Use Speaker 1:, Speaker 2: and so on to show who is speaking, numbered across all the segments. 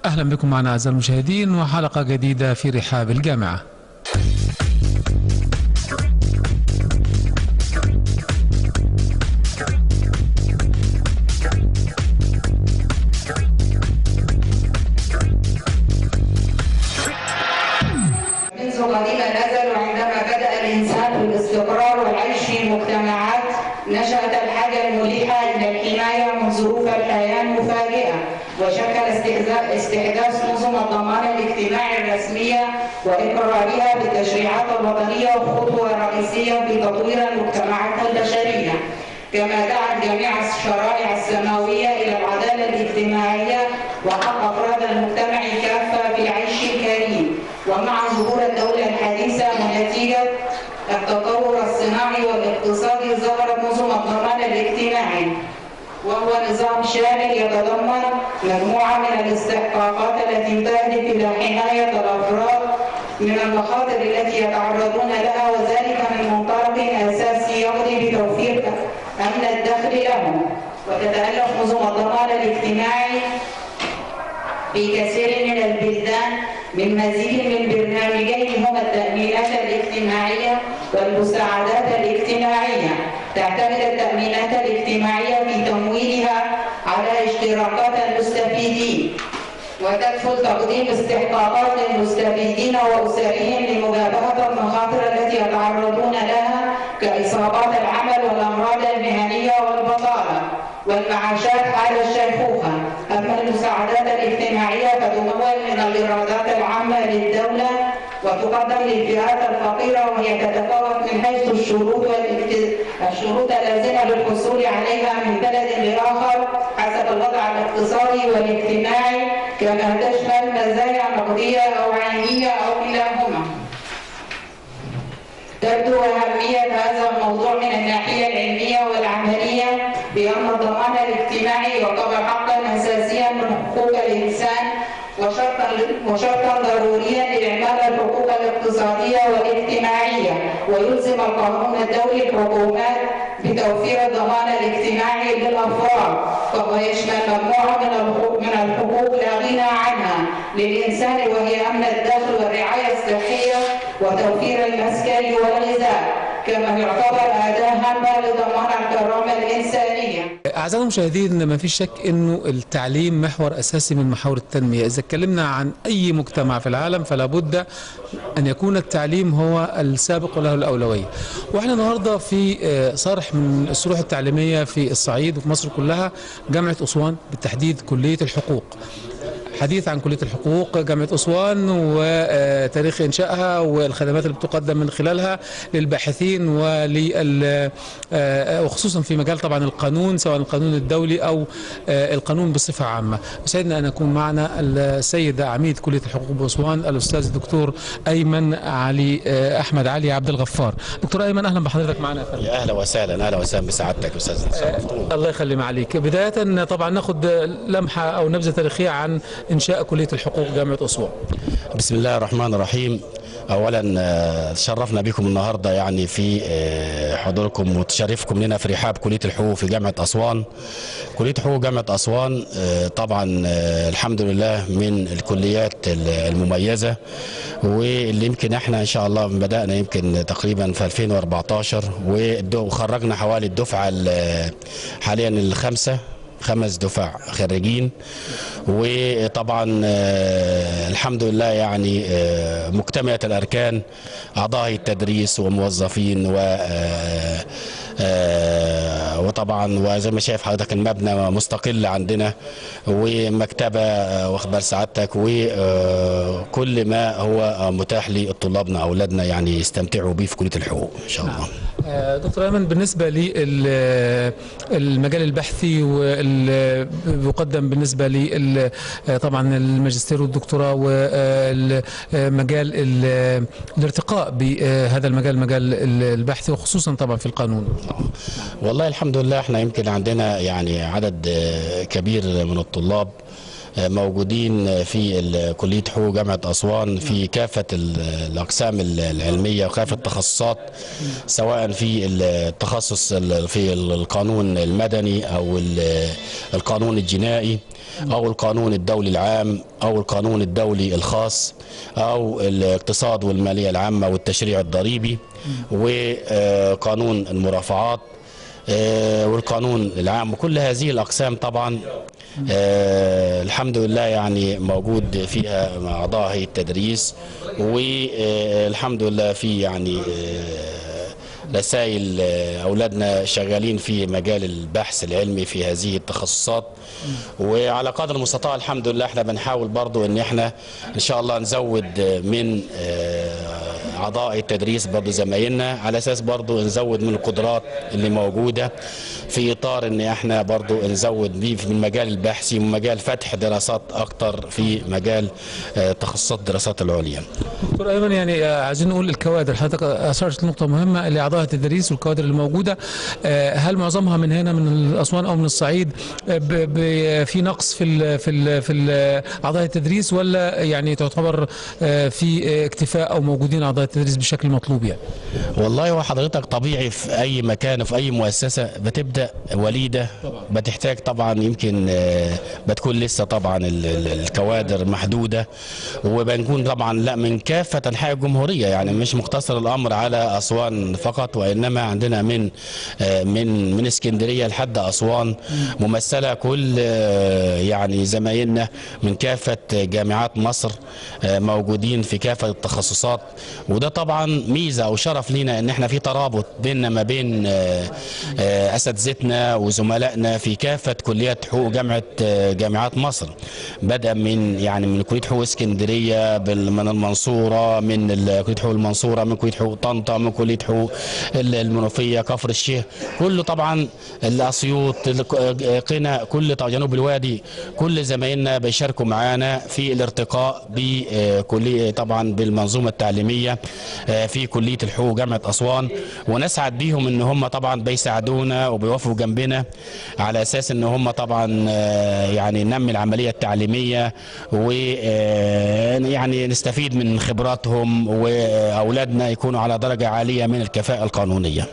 Speaker 1: أهلا بكم معنا أعزائي المشاهدين وحلقة جديدة في رحاب الجامعة
Speaker 2: منذ قديم الأزل وعندما بدأ الإنسان في الاستقرار والعيش في مجتمعات نشأت الحاجة الملحة إلى الحماية من ظروف الحياة المفاجئة وشكل استحداث- استحداث نظم الضمان الاجتماعي الرسمية وإقرارها بالتشريعات الوطنية خطوة رئيسية في تطوير المجتمعات البشرية كما دعت جميع الشرائع السماوية إلى العدالة الاجتماعية وحق أفراد المجتمع كافة في عيش كريم ومع ظهور الدولة الحديثة ونتيجة التطور الصناعي والاقتصادي ظهرت نظم الضمان الاجتماعي وهو نظام شامل يتضمن مجموعة من الاستحقاقات التي تهدف إلى حماية الأفراد من المخاطر التي يتعرضون لها وذلك من منطلق أساسي يقضي بتوفير أمن الدخل لهم وتتألف نظم الضمان الاجتماعي في كثير من البلدان من مزيد من برنامجين هما التأمينات الاجتماعية والمساعدات الاجتماعية تعتمد التأمينات الاجتماعية في تمويلها على اشتراكات المستفيدين وتكفل تقديم استحقاقات للمستفيدين وأسرهم لمجابهة المخاطر التي يتعرضون لها كإصابات العمل والأمراض المهنية والبطالة والمعاشات حال الشيخوخة أما المساعدات الاجتماعية فتمول من الإيرادات العامة للدولة وتقدم للفئات الفقيرة وهي تتفاوت من حيث الشروط والاكت- الشروط اللازمة للحصول عليها من بلد لآخر حسب الوضع الاقتصادي والاجتماعي كما تشمل مزايا نقدية أو عينية أو كلاهما. تبدو أهمية هذا الموضوع من الناحية العلمية والعملية بأن الضمان الاجتماعي يعتبر حقا أساسيا من حقوق الإنسان وشرطا وشرطا ضروريا لإعمال الحقوق الاقتصادية والاجتماعية ويلزم القانون الدولي الحكومات بتوفير الضمان الاجتماعي للأفراد فهو يشمل مجموعة من الحقوق من الحقوق لا غنى عنها للإنسان وهي أمن الدخل والرعاية الصحية وتوفير المسكن والغذاء كما يعتبر أداة هامة لضمان الكرامة الإنسانية
Speaker 1: أعزائي المشاهدين ما فيش شك أنه التعليم محور أساسي من محاور التنمية إذا اتكلمنا عن أي مجتمع في العالم فلا بد أن يكون التعليم هو السابق له الأولوية وإحنا النهاردة في آه، صرح من الصروح التعليمية في الصعيد وفي مصر كلها جامعة أسوان بالتحديد كلية الحقوق حديث عن كلية الحقوق جامعة أسوان وتاريخ إنشائها والخدمات اللي بتقدم من خلالها للباحثين ولل آه، وخصوصا في مجال طبعا القانون سواء القانون الدولي أو آه، القانون بصفة عامة سعدنا أن يكون معنا السيد عميد كلية الحقوق بأسوان الأستاذ الدكتور أيمن علي آه، أحمد علي عبد الغفار دكتور أيمن أهلا بحضرتك معنا يا فندم
Speaker 3: يا اهلا وسهلا اهلا وسهلا بسعادتك استاذ شرفتونا.
Speaker 1: الله يخلي معاليك بداية طبعا ناخد لمحة أو نبذة تاريخية عن إنشاء كلية الحقوق جامعة أسوان
Speaker 3: بسم الله الرحمن الرحيم اولا آه، تشرفنا بكم النهارده يعني في آه، حضوركم وتشرفكم لنا في رحاب كليه الحقوق في جامعه اسوان كليه حقوق جامعه اسوان آه، طبعا آه، الحمد لله من الكليات ال- المميزه واللي يمكن احنا ان شاء الله بدانا يمكن تقريبا في 2014 والد- وخرجنا حوالي الدفعه ال- حاليا الخمسه خمس دفع خريجين وطبعا آه، الحمد لله يعني آه، مكتملة الأركان أعضاء التدريس وموظفين و آه، آه، وطبعا وزي ما شايف حضرتك المبنى مستقل عندنا ومكتبة آه، واخد بال سعادتك وكل ما هو متاح لطلابنا أولادنا يعني يستمتعوا به في كلية الحقوق إن شاء الله
Speaker 1: آه، دكتور ايمن بالنسبه للمجال البحثي واللي بيقدم بالنسبه لي طبعا الماجستير والدكتوراه ومجال الارتقاء بهذا المجال مجال البحث وخصوصا طبعا في القانون
Speaker 3: والله الحمد لله احنا يمكن عندنا يعني عدد آه، كبير من الطلاب آه، موجودين في ال- كليه حقوق جامعه اسوان في كافه ال- الاقسام ال- العلميه وكافه التخصصات سواء في التخصص ال- في القانون المدني او ال- القانون الجنائي او القانون الدولي العام او القانون الدولي الخاص او الاقتصاد والماليه العامه والتشريع الضريبي وقانون المرافعات آه، والقانون العام وكل هذه الاقسام طبعا آه، الحمد لله يعني موجود فيها مع اعضاء هيئه التدريس والحمد لله في يعني آه، رسائل آه، اولادنا شغالين في مجال البحث العلمي في هذه التخصصات وعلى قدر المستطاع الحمد لله احنا بنحاول برضو ان احنا ان شاء الله نزود آه، من آه، اعضاء التدريس برضو زمايلنا على اساس برضو نزود من القدرات اللي موجوده في اطار ان احنا برضو نزود بيه في المجال البحثي ومجال فتح دراسات اكتر في مجال آه، تخصصات الدراسات العليا
Speaker 1: دكتور ايمن يعني آه، عايزين نقول الكوادر حضرتك اثرت نقطه مهمه لاعضاء التدريس والكوادر اللي موجوده آه، هل معظمها من هنا من اسوان او من الصعيد آه، ب- ب- في نقص في ال في ال في ال- اعضاء التدريس ولا يعني تعتبر آه، في آه، اكتفاء او موجودين اعضاء التدريس بشكل مطلوب يعني
Speaker 3: والله هو حضرتك طبيعي في اي مكان وفي اي مؤسسه بتبدا وليده بتحتاج طبعا يمكن آه، بتكون لسه طبعا ال- ال- الكوادر محدوده وبنكون طبعا لا من كافه انحاء الجمهوريه يعني مش مقتصر الامر على اسوان فقط وانما عندنا من آه، من من اسكندريه لحد اسوان ممثله كل آه، يعني زمايلنا من كافه جامعات مصر آه، موجودين في كافه التخصصات وده طبعا ميزه او شرف لينا ان احنا في ترابط بيننا ما بين آه، آه، اساتذتنا وزملائنا في كافه كليات حقوق جامعه آه، جامعات مصر بدا من يعني من كليه حقوق اسكندريه بال- من المنصوره من ال- كليه حقوق المنصوره من كليه حقوق طنطا من كليه حقوق ال- المنوفيه كفر الشيخ كله طبعا الاسيوط الك- آه، قنا كل طبعا جنوب الوادي كل زمايلنا بيشاركوا معانا في الارتقاء بكليه طبعا بالمنظومه التعليميه آه، في كليه الحقوق جامعه اسوان ونسعد بيهم ان هم طبعا بيساعدونا وبيوقفوا جنبنا على اساس ان هم طبعا آه، يعني ننمي العمليه التعليميه ويعني نستفيد من خبراتهم واولادنا يكونوا على درجه عاليه من الكفاءه القانونيه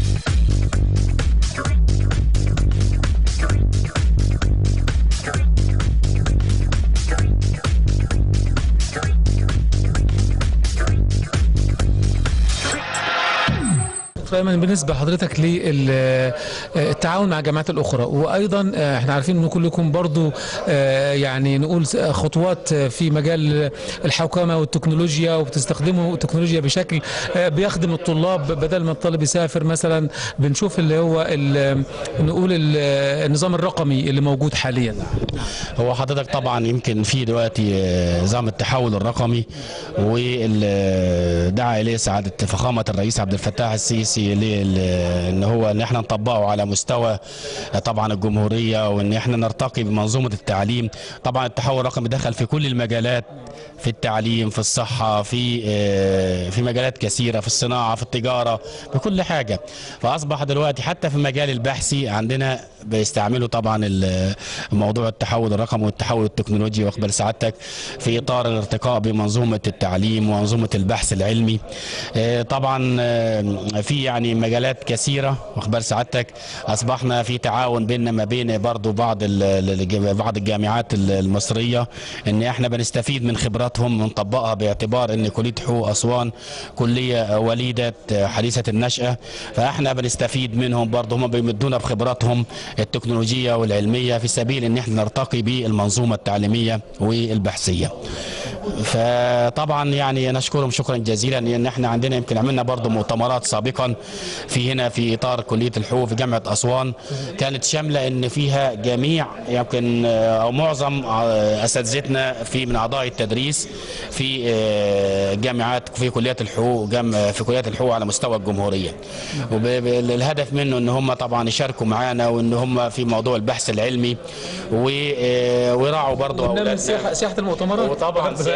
Speaker 1: دكتور ايمن بالنسبه لحضرتك للتعاون مع الجامعات الاخرى وايضا آه، احنا عارفين ان كلكم برضو آه، يعني نقول س- خطوات آه، في مجال الحوكمه والتكنولوجيا وبتستخدموا التكنولوجيا بشكل آه، بيخدم الطلاب بدل ما الطالب يسافر مثلا بنشوف اللي هو ال- نقول ال- النظام الرقمي اللي موجود حاليا
Speaker 3: هو حضرتك طبعا يمكن في دلوقتي آه، نظام التحول الرقمي ودعا اليه سعاده فخامه الرئيس عبد الفتاح السيسي لل- ان هو ان احنا نطبقه على مستوى آه، طبعا الجمهوريه وان احنا نرتقي بمنظومه التعليم طبعا التحول الرقمي دخل في كل المجالات في التعليم في الصحه في آه، في مجالات كثيره في الصناعه في التجاره في كل حاجه فاصبح دلوقتي حتى في المجال البحثي عندنا بيستعملوا طبعا ال- موضوع التحول الرقمي والتحول التكنولوجي واخبار سعادتك في اطار الارتقاء بمنظومه التعليم ومنظومه البحث العلمي آه، طبعا آه، في يعني مجالات كثيره واخبار سعادتك اصبحنا في تعاون بيننا ما بين برضو بعض ال- ال- بعض الجامعات ال- المصريه ان احنا بنستفيد من خبراتهم ونطبقها باعتبار ان كليه حقوق اسوان كليه وليده حديثه النشاه فاحنا بنستفيد منهم برضه هم بيمدونا بخبراتهم التكنولوجيه والعلميه في سبيل ان احنا نرتقي بالمنظومه التعليميه والبحثيه. فطبعا يعني نشكرهم شكرا جزيلا ان احنا عندنا يمكن عملنا برضه مؤتمرات سابقا في هنا في اطار كليه الحقوق في جامعه اسوان كانت شامله ان فيها جميع يمكن آه، او معظم آه، اساتذتنا في من اعضاء التدريس في آه، جامعات في كليات الحقوق جام في كليات الحقوق على مستوى الجمهوريه والهدف منه ان هم طبعا يشاركوا معانا وان هم في موضوع البحث العلمي و- آه، ويراعوا برضه
Speaker 1: قلنا من
Speaker 3: اولادنا
Speaker 1: سياحه سياحه المؤتمرات
Speaker 3: وطبعا سياحه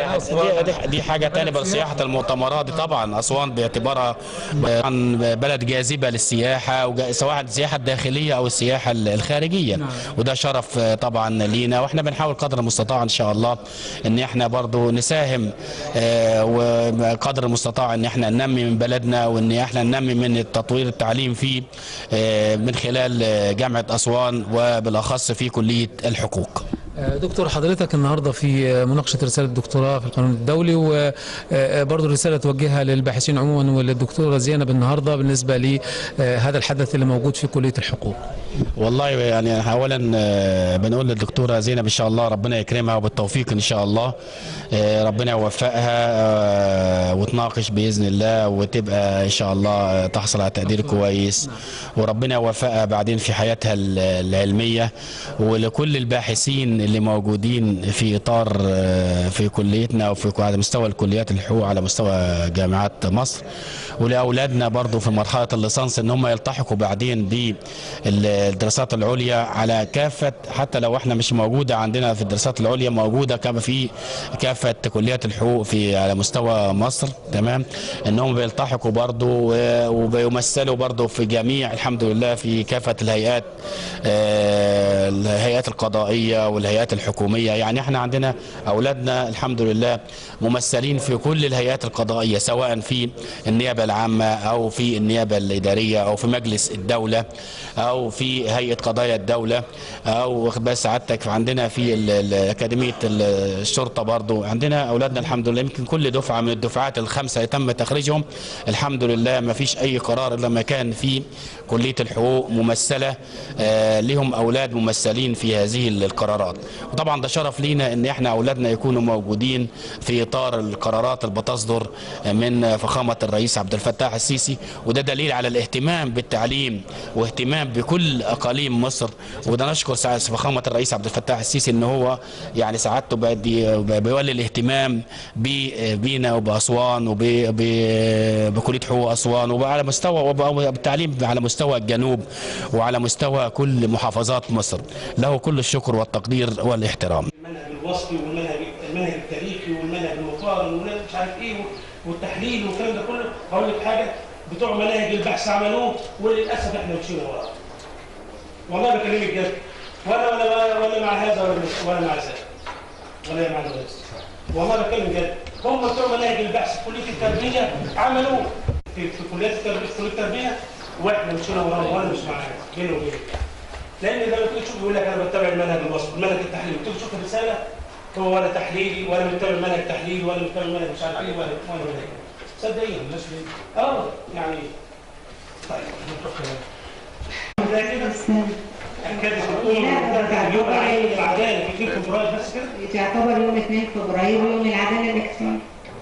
Speaker 3: دي,
Speaker 1: أسوان.
Speaker 3: دي, دي حاجه تانية بل سياحه المؤتمرات دي طبعا اسوان باعتبارها طبعاً بلد جاذبه للسياحه وجا- سواء السياحه الداخليه او السياحه الخارجيه
Speaker 1: نعم.
Speaker 3: وده شرف آه، طبعا لينا واحنا بنحاول قدر المستطاع ان شاء الله ان احنا برضو نساهم آه، وقدر المستطاع ان احنا ننمي من بلدنا وان احنا ننمي من التطوير التعليم فيه آه، من خلال آه، جامعه اسوان وبالاخص في كليه الحقوق
Speaker 1: آه، دكتور حضرتك النهارده في آه، مناقشه رساله دكتوراه في القانون الدولي وبرضه رساله توجهها للباحثين عموما وللدكتوره زينب النهارده بالنسبه لهذا الحدث اللي موجود في كليه الحقوق.
Speaker 3: والله يعني اولا آه، بنقول للدكتوره زينب ان شاء الله ربنا يكرمها وبالتوفيق ان شاء الله آه، ربنا يوفقها آه، وتناقش باذن الله وتبقى ان شاء الله آه، تحصل على تقدير كويس وربنا يوفقها بعدين في حياتها ال- العلميه ولكل الباحثين اللي موجودين في اطار آه، في كليتنا وفي على مستوى الكليات الحقوق على مستوى جامعات مصر ولاولادنا برضو في مرحله الليسانس ان هم يلتحقوا بعدين بالدراسات العليا على كافه حتى لو احنا مش موجوده عندنا في الدراسات العليا موجوده كما في كافه كليات الحقوق في على مستوى مصر تمام انهم بيلتحقوا برضو و- وبيمثلوا برضو في جميع الحمد لله في كافه الهيئات آه، الهيئات القضائيه والهيئات الحكوميه يعني احنا عندنا اولادنا الحمد لله ممثلين في كل الهيئات القضائيه سواء في النيابه العامه او في النيابه الاداريه او في مجلس الدوله او في هيئه قضايا الدوله او واخد بال سعادتك عندنا في ال- ال- اكاديميه ال- الشرطه برضو عندنا اولادنا الحمد لله يمكن كل دفعه من الدفعات الخمسه تم تخريجهم الحمد لله ما فيش اي قرار الا لما كان في كليه الحقوق ممثله آه، لهم اولاد ممثلين في هذه القرارات وطبعا ده شرف لينا ان احنا اولادنا يكونوا موجودين في اطار القرارات اللي بتصدر من فخامه الرئيس عبد الفتاح السيسي وده دليل على الاهتمام بالتعليم واهتمام بكل اقاليم مصر وده نشكر سع- فخامه الرئيس عبد الفتاح السيسي ان هو يعني سعادته بيدي بيولي الاهتمام ب- بينا وباسوان وبكليه حقوق اسوان وعلى مستوى وبالتعليم على مستوى الجنوب وعلى مستوى كل محافظات مصر له كل الشكر والتقدير والاحترام
Speaker 4: المنهج الوصفي والمنهج المنهج التاريخي والمنهج المقارن والمنهج مش عارف ايه والتحليل والكلام ده كله هقول لك حاجه بتوع مناهج البحث عملوه وللاسف احنا مشينا وراه. والله بكلمك جد ولا ولا ولا مع هذا ولا ولا مع ذاك ولا مع هذا والله بتكلم جد هم بتوع مناهج البحث في كليه التربيه عملوه في في كليات التربيه في كليه التربيه واحنا مشينا وراهم وانا مش معاهم بيني وبينك لان لما تيجي تشوف يقول لك انا بتبع المنهج الوصفي المنهج التحليلي تيجي تشوف الرساله هو ولا تحليلي ولا متبع منهج تحليلي ولا متبع منهج مش عارف ايه ولا ولا منهج صدقيني مش اه يعني طيب نروح كده. ده كده كانت الام اليوم العالمي للعداله في 2 فبراير بس كده
Speaker 2: يعتبر يوم 2 فبراير يوم العداله الالكترونيه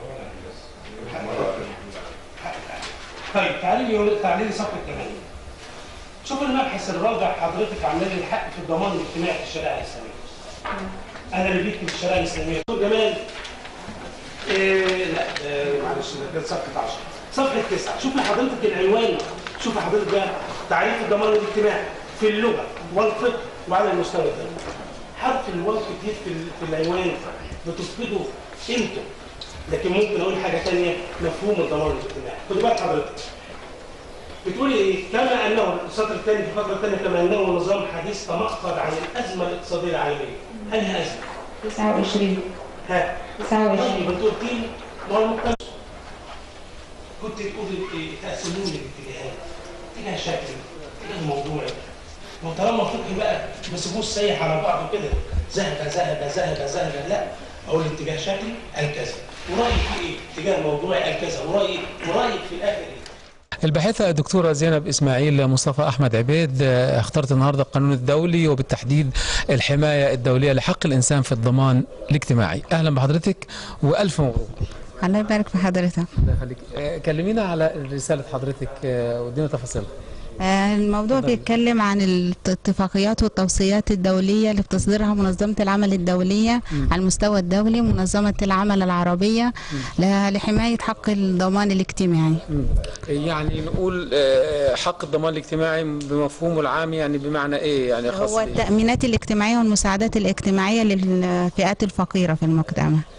Speaker 4: طيب تعالي لي تعالي لي صفحه كمان شوف المبحث الرابع حضرتك عامل لي الحق في الضمان الاجتماعي في الشريعه الاسلاميه انا اللي بيكتب الشريعه الاسلاميه دكتور جمال إيه لا آه، معلش ده كانت صفحه 10 صفحه 9 شوف حضرتك العنوان شوف حضرتك بقى تعريف الضمان الاجتماعي في اللغه والفقه وعلى المستوى الدولي حرف الواو كتير في ال- في العنوان بتفقده انتوا لكن ممكن اقول حاجه ثانيه مفهوم الضمان الاجتماعي خد بالك حضرتك بتقولي ايه كما انه السطر الثاني في الفقره الثانيه كما انه نظام حديث تمخض عن الازمه الاقتصاديه العالميه انهي ازمه
Speaker 2: 29
Speaker 4: ها
Speaker 2: 29
Speaker 4: يبقى انت قلت لي ما هو المقتنع. كنت تقولي إيه، تقسموني الاتجاهات اتجاه شكلي اتجاه موضوعي وطالما فقهي بقى ما سيبوش سايح على بعضه كده ذهب ذهب ذهب ذهب لا اقول اتجاه شكلي قال كذا ورايي في ايه؟ اتجاه موضوعي قال كذا ورايي ورايك في الاخر ايه؟
Speaker 1: الباحثة الدكتورة زينب إسماعيل مصطفى أحمد عبيد آه، اخترت النهاردة القانون الدولي وبالتحديد الحماية الدولية لحق الإنسان في الضمان الاجتماعي أهلا بحضرتك وألف مبروك
Speaker 5: الله يبارك في حضرتك
Speaker 1: الله يخليك آه، كلمينا على رسالة حضرتك آه، وادينا تفاصيلها
Speaker 5: آه، الموضوع بيتكلم عن الاتفاقيات والتوصيات الدولية اللي بتصدرها منظمة العمل الدولية على المستوى الدولي منظمة العمل العربية ل- لحماية حق الضمان الاجتماعي
Speaker 1: يعني نقول آه، حق الضمان الاجتماعي بمفهومه العام يعني بمعنى إيه يعني خاص
Speaker 5: هو
Speaker 1: بإيه؟
Speaker 5: التأمينات الاجتماعية والمساعدات الاجتماعية للفئات الفقيرة في المجتمع
Speaker 1: مم.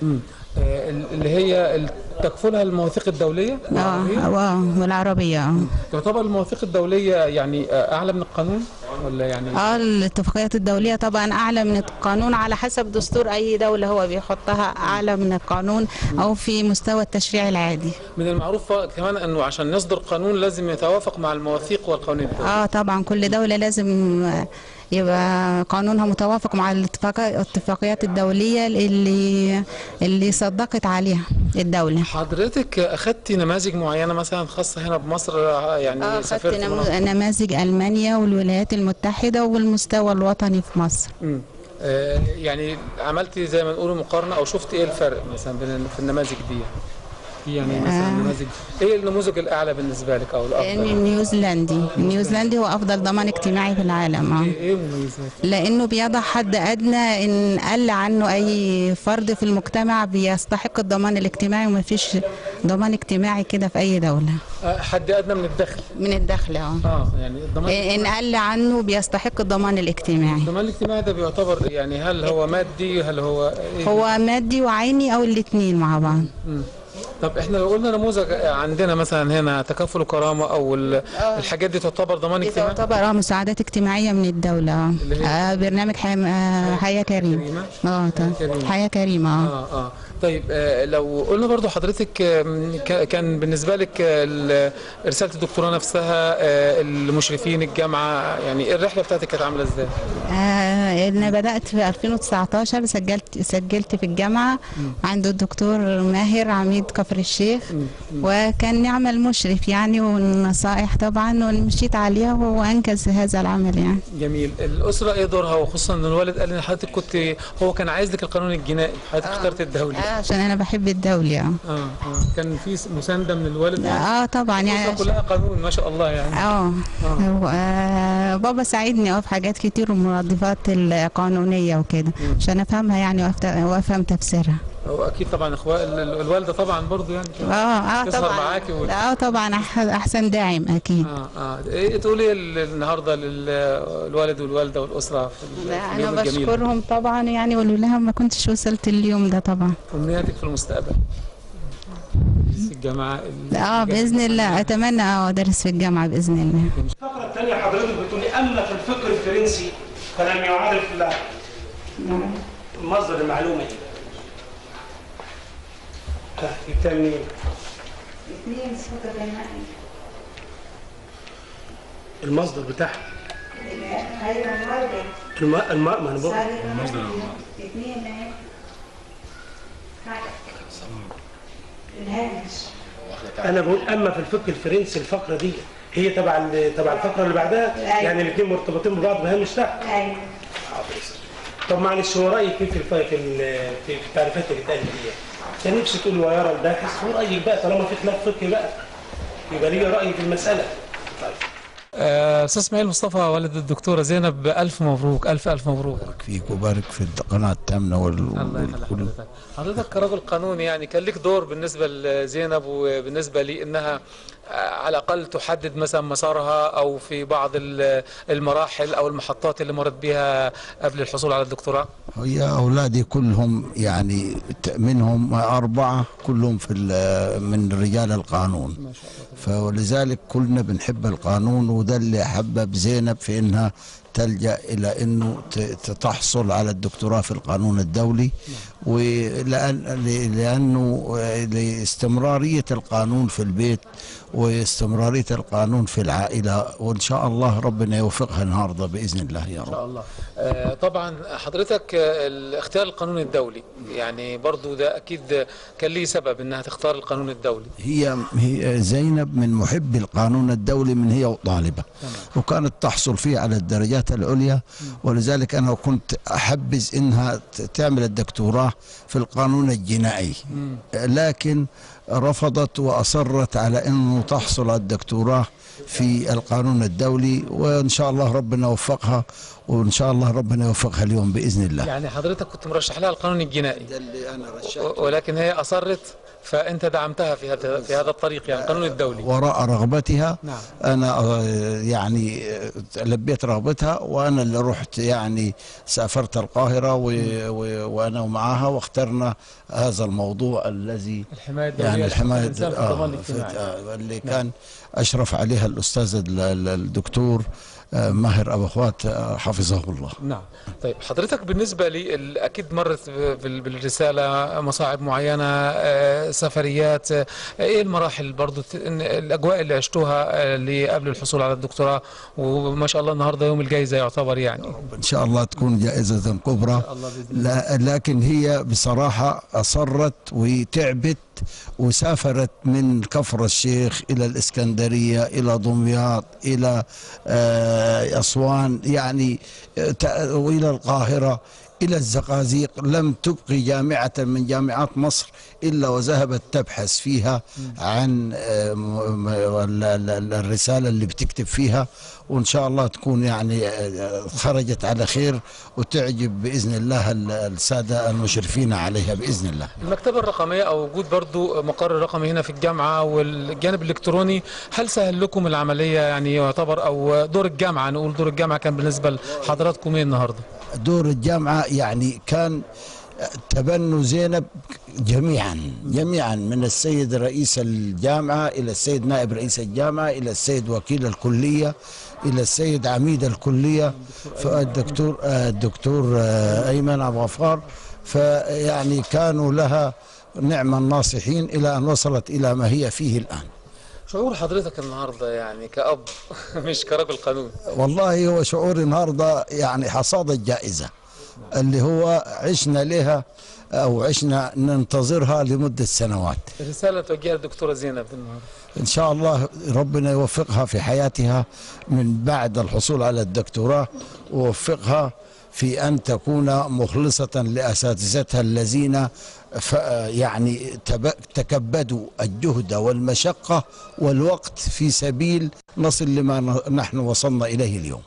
Speaker 1: آه، اللي هي ال- تكفلها المواثيق الدوليه العربية؟
Speaker 5: اه اه والعربية اه
Speaker 1: تعتبر المواثيق الدوليه يعني آه، اعلى من القانون ولا يعني
Speaker 5: اه الاتفاقيات الدولية طبعا أعلى من القانون على حسب دستور أي دولة هو بيحطها أعلى من القانون أو في مستوى التشريع العادي
Speaker 1: من المعروف كمان انه عشان يصدر قانون لازم يتوافق مع المواثيق والقوانين الدوليه
Speaker 5: اه طبعا كل دولة لازم آه، يبقى قانونها متوافق مع الاتفاق- الاتفاقيات الدولية اللي اللي صدقت عليها الدولة
Speaker 1: حضرتك اخذتي نماذج معينه مثلا خاصه هنا بمصر آه، يعني
Speaker 5: اه خدت
Speaker 1: سافرت
Speaker 5: نمو-
Speaker 1: مناطق-
Speaker 5: نماذج ألمانيا والولايات المتحدة والمستوى الوطني في مصر
Speaker 1: مم. آه، يعني عملتي زي ما نقول مقارنه او شفتي ايه الفرق مثلا بين في النماذج دي في يعني مثلا
Speaker 5: آه.
Speaker 1: نماذج ايه النموذج الاعلى بالنسبه لك او
Speaker 5: لأن
Speaker 1: الافضل
Speaker 5: النيوزيلندي النيوزيلندي هو أفضل ضمان اجتماعي في العالم اه
Speaker 1: ايه إيه مميزات
Speaker 5: لانه بيضع حد ادنى ان قل عنه اي فرد في المجتمع بيستحق الضمان الاجتماعي وما فيش ضمان اجتماعي كده في اي دوله
Speaker 1: آه، حد ادنى من الدخل
Speaker 5: من الدخل اه
Speaker 1: اه يعني الضمان
Speaker 5: ان قل عنه بيستحق الضمان الاجتماعي
Speaker 1: الضمان الاجتماعي ده بيعتبر يعني هل هو مادي هل هو إيه؟
Speaker 5: هو مادي وعيني او الاثنين مع بعض
Speaker 1: مم. طب احنا لو قلنا نموذج عندنا مثلا هنا تكافل وكرامه او ال- الحاجات دي تعتبر ضمان
Speaker 5: دي
Speaker 1: اجتماعي
Speaker 5: تعتبر اه مساعدات اجتماعيه من الدوله اه
Speaker 1: اللي هي؟
Speaker 5: آه، برنامج حياه آه، حياه كريمه
Speaker 1: كريمة؟
Speaker 5: اه طيب.
Speaker 1: كريمة.
Speaker 5: حياه كريمه اه
Speaker 1: اه اه طيب آه لو قلنا برضو حضرتك آم، ك- كان بالنسبه لك آه، ال- رساله الدكتوراه نفسها آه، المشرفين الجامعه يعني الرحله بتاعتك كانت عامله ازاي؟
Speaker 5: آه انا بدات في 2019 سجلت سجلت في الجامعه عند الدكتور ماهر عميد كفر الشيخ وكان نعم المشرف يعني والنصائح طبعا ومشيت عليها وهو انجز هذا العمل يعني
Speaker 1: جميل الاسره ايه دورها وخصوصا ان الوالد قال ان حضرتك كنت هو كان عايز لك القانون الجنائي حضرتك اخترت الدولي
Speaker 5: آه عشان انا بحب الدولة اه
Speaker 1: اه اه كان في مسانده من الوالد
Speaker 5: اه طبعا
Speaker 1: الاسره
Speaker 5: يعني
Speaker 1: كلها قانون ما شاء الله يعني
Speaker 5: اه هو- آه، بابا ساعدني اه في حاجات كتير والمنظفات القانونية وكده عشان افهمها يعني وأفت- وافهم تفسيرها
Speaker 1: هو اكيد طبعا اخوة ال- ال- الوالده طبعا برضو يعني
Speaker 5: اه اه
Speaker 1: تسهر
Speaker 5: طبعا
Speaker 1: معاكي و-
Speaker 5: اه طبعا أح- احسن داعم اكيد
Speaker 1: اه اه ايه تقولي ال- النهارده للوالد والوالده والاسره في ال- في
Speaker 5: لا،
Speaker 1: اليوم
Speaker 5: انا
Speaker 1: الجميل
Speaker 5: بشكرهم طبعا يعني ولولاها ما كنتش وصلت اليوم ده طبعا
Speaker 1: امنياتك في المستقبل في الجامعه ال-
Speaker 5: اه باذن الله اتمنى اه ادرس في الجامعه باذن الله
Speaker 4: الفقرة الثانية حضرتك بتقولي أما في الفقه الفرنسي فلم يعرف لا مصدر المعلومة دي ها جبتها منين؟ المصدر بتاعها الم... الم... ما أنا بقول انا بقول اما في الفقه الفرنسي الفقره دي هي تبع ال- تبع الفقره اللي بعدها يعني الاثنين مرتبطين ببعض بهامش تحت
Speaker 2: ايوه
Speaker 4: طب معلش هو رايك ايه في الف... في ال- في في التعريفات اللي اتقالت دي كان نفسي تقول ويرى الباحث هو رايك بقى طالما في خلاف فقهي بقى يبقى ليا راي في المساله طيب
Speaker 1: آه، استاذ اسماعيل مصطفى والد الدكتوره زينب الف مبروك الف الف مبروك
Speaker 6: فيك وبارك في القناة التامنة وال...
Speaker 1: الله يخلي
Speaker 6: وال...
Speaker 1: حضرتك حضرتك كرجل قانوني يعني كان لك دور بالنسبه لزينب وبالنسبه لي انها آه، على الاقل تحدد مثلا مسارها او في بعض ال- المراحل او المحطات اللي مرت بها قبل الحصول على الدكتوراه
Speaker 6: هي أولادي كلهم يعني ت- منهم أربعة كلهم في ال- من رجال القانون
Speaker 1: ما شاء الله
Speaker 6: فلذلك كلنا بنحب القانون وده اللي حبب زينب في انها تلجا الى انه ت- ت- تحصل على الدكتوراه في القانون الدولي ولأن ل- لانه آه، لاستمراريه القانون في البيت واستمراريه القانون في العائله وان شاء الله ربنا يوفقها النهارده باذن الله يا
Speaker 1: ان
Speaker 6: رب
Speaker 1: شاء الله آه، طبعا حضرتك آه، الاختيار القانون الدولي يعني برضو ده اكيد كان ليه سبب انها تختار القانون الدولي
Speaker 6: هي هي زينب من محبي القانون الدولي من هي وطالبة وكانت تحصل فيه على الدرجات العليا ولذلك أنا كنت أحبذ إنها ت- تعمل الدكتوراه في القانون الجنائي لكن رفضت وأصرت على أنه تحصل على الدكتوراه في القانون الدولي وإن شاء الله ربنا وفقها وان شاء الله ربنا يوفقها اليوم باذن الله
Speaker 1: يعني حضرتك كنت مرشح لها القانون الجنائي
Speaker 6: ده اللي انا
Speaker 1: و- ولكن هي اصرت فانت دعمتها في هذا في هذا الطريق يعني القانون الدولي
Speaker 6: وراء رغبتها
Speaker 1: نعم.
Speaker 6: انا آه، يعني آه، لبيت رغبتها وانا اللي رحت يعني سافرت القاهره و... و... وانا ومعها واخترنا هذا الموضوع الذي
Speaker 1: الحمايه الدوليه
Speaker 6: يعني الحمايه
Speaker 1: الانسان في الضمان
Speaker 6: آه، في-
Speaker 1: الاجتماعي
Speaker 6: آه، اللي كان اشرف عليها الاستاذ ال- ال- الدكتور آه، ماهر ابو اخوات آه، حفظه الله
Speaker 1: نعم طيب حضرتك بالنسبة لي ال- أكيد مرت بال- بالرسالة مصاعب معينة آه، سفريات آه، إيه المراحل برضو ت- إن الأجواء اللي عشتوها آه، اللي قبل الحصول على الدكتوراه وما شاء الله النهاردة يوم الجائزة يعتبر يعني
Speaker 6: ان شاء الله تكون جائزه كبرى
Speaker 1: الله بإذن
Speaker 6: لا لكن هي بصراحة أصرت وتعبت وسافرت من كفر الشيخ إلى الإسكندرية إلى دمياط إلى آه، أسوان يعني آه، تع- وإلى القاهرة إلى الزقازيق لم تبقي جامعة من جامعات مصر إلا وذهبت تبحث فيها عن آه، م- م- ال- ال- الرسالة اللي بتكتب فيها وإن شاء الله تكون يعني آه، خرجت على خير وتعجب بإذن الله ال- السادة المشرفين عليها بإذن الله
Speaker 1: المكتبة الرقمية أو وجود برضو مقر رقمي هنا في الجامعة والجانب الإلكتروني هل سهل لكم العملية يعني يعتبر أو دور الجامعة نقول دور الجامعة كان بالنسبة لحضراتكم إيه النهاردة؟
Speaker 6: دور الجامعة يعني كان تبنوا زينب جميعا جميعا من السيد رئيس الجامعة إلى السيد نائب رئيس الجامعة إلى السيد وكيل الكلية إلى السيد عميد الكلية فالدكتور آه، الدكتور آه، أيمن أبو غفار فيعني كانوا لها نعم الناصحين إلى أن وصلت إلى ما هي فيه الآن
Speaker 1: شعور حضرتك النهاردة يعني كأب مش كرجل قانون
Speaker 6: والله هو شعور النهارده يعني حصاد الجائزه اللي هو عشنا لها او عشنا ننتظرها لمده سنوات
Speaker 1: الرسالة توجهها للدكتورة زينب النهاردة
Speaker 6: ان شاء الله ربنا يوفقها في حياتها من بعد الحصول على الدكتوراه ووفقها في ان تكون مخلصه لاساتذتها الذين ف يعني تب- تكبدوا الجهد والمشقه والوقت في سبيل نصل لما ن- نحن وصلنا اليه اليوم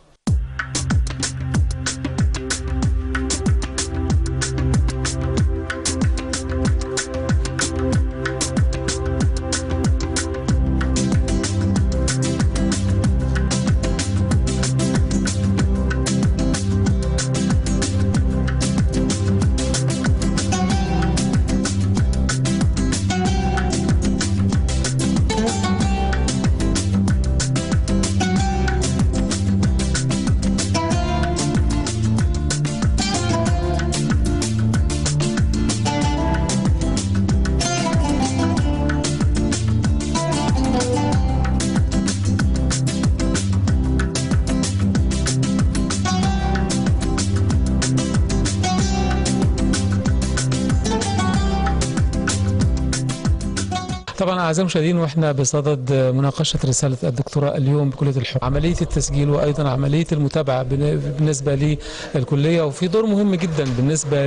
Speaker 1: طبعا اعزائي المشاهدين واحنا بصدد مناقشه رساله الدكتوراه اليوم بكليه الحقوق عمليه التسجيل وايضا عمليه المتابعه بن- بالنسبه للكليه وفي دور مهم جدا بالنسبه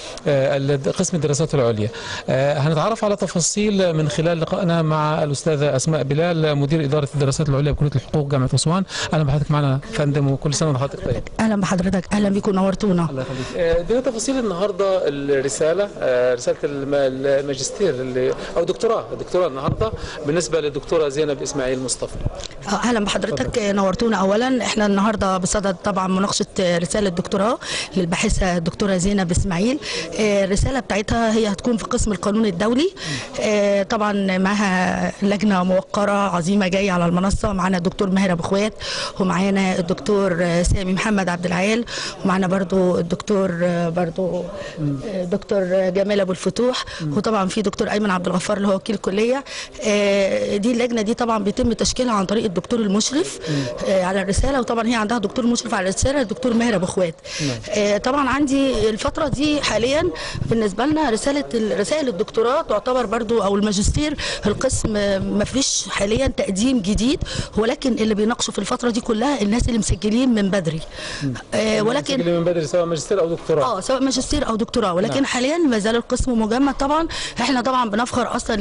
Speaker 1: لقسم الدراسات العليا آه، هنتعرف على تفاصيل من خلال لقائنا مع الاستاذه اسماء بلال مدير اداره الدراسات العليا بكليه الحقوق جامعه اسوان اهلا بحضرتك معنا فندم وكل سنه وحضرتك طيب
Speaker 7: اهلا بحضرتك اهلا بيكم نورتونا
Speaker 1: الله يخليك آه، ادينا تفاصيل النهارده الرساله آه، رساله الم- الماجستير اللي او دكتوراه الدكتوراه النهارده بالنسبه للدكتوره زينب اسماعيل مصطفى
Speaker 7: آه، اهلا بحضرتك نورتونا اولا احنا النهارده بصدد طبعا مناقشه رساله دكتوراه للباحثه الدكتوره زينب اسماعيل آه، الرساله بتاعتها هي هتكون في قسم القانون الدولي آه، طبعا معاها لجنه موقره عظيمه جايه على المنصه معانا الدكتور ماهر ابو خوات ومعانا الدكتور آه، سامي محمد عبد العال ومعانا برضو الدكتور آه، برضو آه، دكتور جمال ابو الفتوح وطبعا في دكتور ايمن عبد الغفار اللي هو وكيل الكليه آه، دي اللجنه دي طبعا بيتم تشكيلها عن طريق الدكتور المشرف آه، على الرساله وطبعا هي عندها دكتور مشرف على الرساله الدكتور ماهر ابو خوات آه، طبعا عندي الفتره دي حاليا بالنسبه لنا رساله رسائل الدكتوراه تعتبر برضو او الماجستير القسم آه، ما فيش حاليا تقديم جديد ولكن اللي بيناقشوا في الفتره دي كلها الناس اللي مسجلين من بدري آه، ولكن
Speaker 1: اللي من بدري سواء ماجستير او دكتوراه
Speaker 7: اه سواء ماجستير او دكتوراه ولكن
Speaker 1: نعم.
Speaker 7: حاليا ما زال القسم مجمد طبعا احنا طبعا بنفخر اصلا ان احنا بن-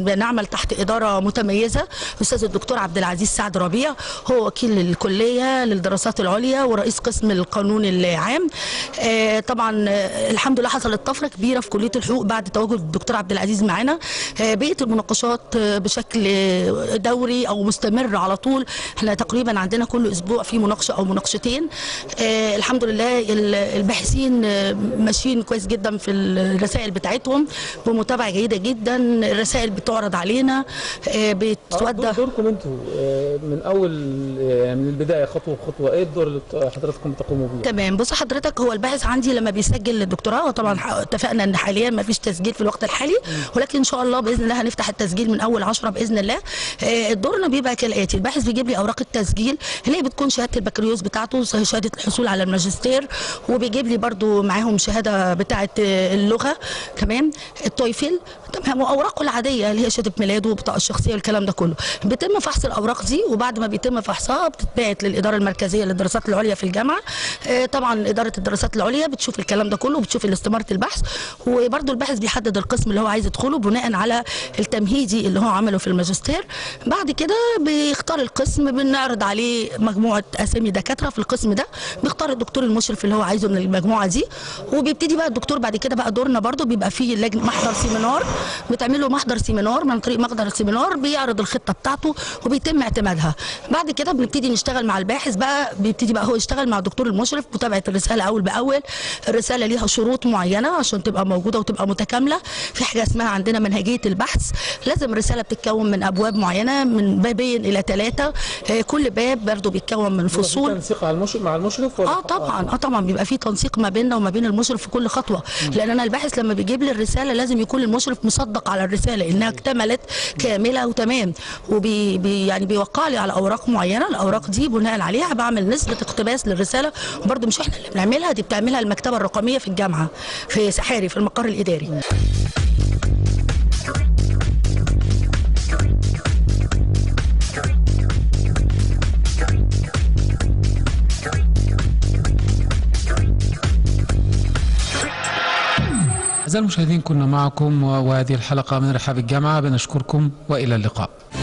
Speaker 7: بنعمل تحت اداره متميزه الاستاذ الدكتور عبد العزيز سعد ربيع هو وكيل الكليه للدراسات العليا ورئيس قسم القانون العام آه، طبعا آه، الحمد لله حصلت طفره كبيره في كليه الحقوق بعد تواجد الدكتور عبد العزيز معانا آه، بقيه المناقشات آه، بشكل آه، دوري او مستمر على طول احنا تقريبا عندنا كل اسبوع في مناقشه او مناقشتين آه، الحمد لله ال- الباحثين آه، ماشيين كويس جدا في الرسائل بتاعتهم بمتابعه جيده جدا الرسائل بتعرض علينا آه، بتودى
Speaker 1: دوركم انتوا آه، من اول آه، من البدايه خطوه بخطوه ايه الدور اللي بت- حضراتكم بتقوموا بيه؟
Speaker 7: تمام بص حضرتك هو الباحث عندي لما بيسجل الدكتوراه طبعا ح- اتفقنا ان حاليا ما فيش تسجيل في الوقت الحالي ولكن ان شاء الله باذن الله هنفتح التسجيل من اول 10 باذن الله آه، دورنا بيبقى كالاتي الباحث بيجيب لي اوراق التسجيل اللي هي بتكون شهاده البكالوريوس بتاعته شهاده الحصول على الماجستير وبيجيب لي برضو معاهم شهاده بتاعه آه، اللغه كمان التويفل تمام واوراقه العاديه اللي هي شهاده ميلاده وبطاقه الشخصيه والكلام ده كله بيتم فحص الاوراق دي وبعد ما بيتم فحصها بتتبعت للاداره المركزيه للدراسات العليا في الجامعه آه، طبعا اداره الدراسات العليا بتشوف الكلام ده كله وبتشوف استماره البحث وبرده الباحث بيحدد القسم اللي هو عايز يدخله بناء على التمهيدي اللي هو عمله في الماجستير بعد كده بيختار القسم بنعرض عليه مجموعه اسامي دكاتره في القسم ده بيختار الدكتور المشرف اللي هو عايزه من المجموعه دي وبيبتدي بقى الدكتور بعد كده بقى دورنا برده بيبقى فيه لجنه محضر سيمينار بتعمل له محضر سيمينار من طريق محضر سيمينار بيعرض الخطه بتاعته وبيتم اعتمادها بعد كده بنبتدي نشتغل مع الباحث بقى بيبتدي بقى هو يشتغل مع الدكتور المشرف متابعه الرساله اول باول الرساله ليها شروط معينه عشان تبقى موجوده وتبقى متكامله في حاجه اسمها عندنا منهجيه البحث لازم الرساله بتتكون من ابواب معينه من بابين الى ثلاثه كل باب برضه بيتكون من
Speaker 1: في
Speaker 7: فصول
Speaker 1: تنسيق على المشرف مع المشرف ولا
Speaker 7: اه طبعا اه طبعا بيبقى في تنسيق ما بيننا وما بين المشرف في كل خطوه لان انا الباحث لما بيجيب لي الرساله لازم يكون المشرف مصدق على الرساله انها اكتملت كامله وتمام وبي بي يعني بيوقع لي على اوراق معينه الاوراق دي بناء عليها بعمل نسبه اقتباس للرساله وبرده مش احنا اللي بنعملها دي بتعملها المكتبه الرقميه في الجامعه في سحاري في المقر الاداري
Speaker 1: أعزائي المشاهدين كنا معكم وهذه الحلقة من رحاب الجامعة بنشكركم وإلى اللقاء